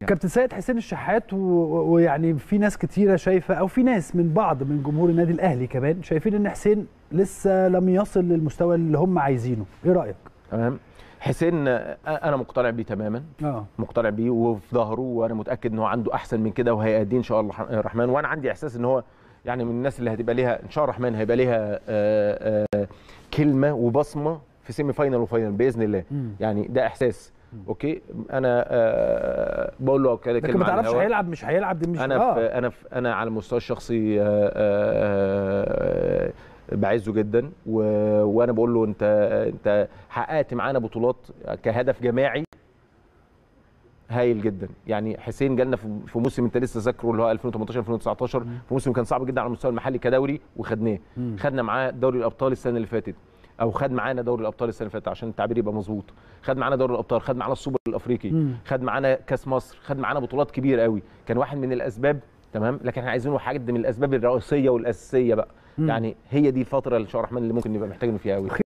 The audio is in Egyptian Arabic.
كابتن سيد حسين الشحات و- و- ويعني في ناس كتيره شايفه او في ناس من بعض من جمهور النادي الاهلي كمان شايفين ان حسين لسه لم يصل للمستوى اللي هم عايزينه ايه رايك تمام حسين آه، انا مقتنع بيه تماما اه مقتنع بيه وفي ظهره وانا متاكد ان هو عنده احسن من كده وهيأديه ان شاء الله الرح- الرحمن وانا عندي احساس ان هو يعني من الناس اللي هتبقى ليها ان شاء الله الرحمن هيبقى ليها آه، آه، كلمه وبصمه في سيمي فاينل وفاينل باذن الله مم. يعني ده احساس اوكي انا آه، بقول له كده لكن كلمه ما على تعرفش الهوا. هيلعب مش هيلعب دي مش انا آه. في انا في انا على المستوى الشخصي آه، آه، آه، بعزه جدا و... وانا بقول له انت انت حققت معانا بطولات كهدف جماعي هايل جدا يعني حسين جالنا في في موسم انت لسه ذاكره اللي هو 2018 2019 في موسم كان صعب جدا على المستوى المحلي كدوري وخدناه مم. خدنا معاه دوري الابطال السنه اللي فاتت او خد معانا دوري الابطال السنه اللي فاتت عشان التعبير يبقى مظبوط خد معانا دوري الابطال خد معانا السوبر الافريقي مم. خد معانا كاس مصر خد معانا بطولات كبيره قوي كان واحد من الاسباب تمام لكن احنا عايزينه حد من الاسباب الرئيسيه والاساسيه بقى مم. يعني هي دي الفتره اللي ان شاء الله الرحمن اللي ممكن نبقى محتاجين فيها قوي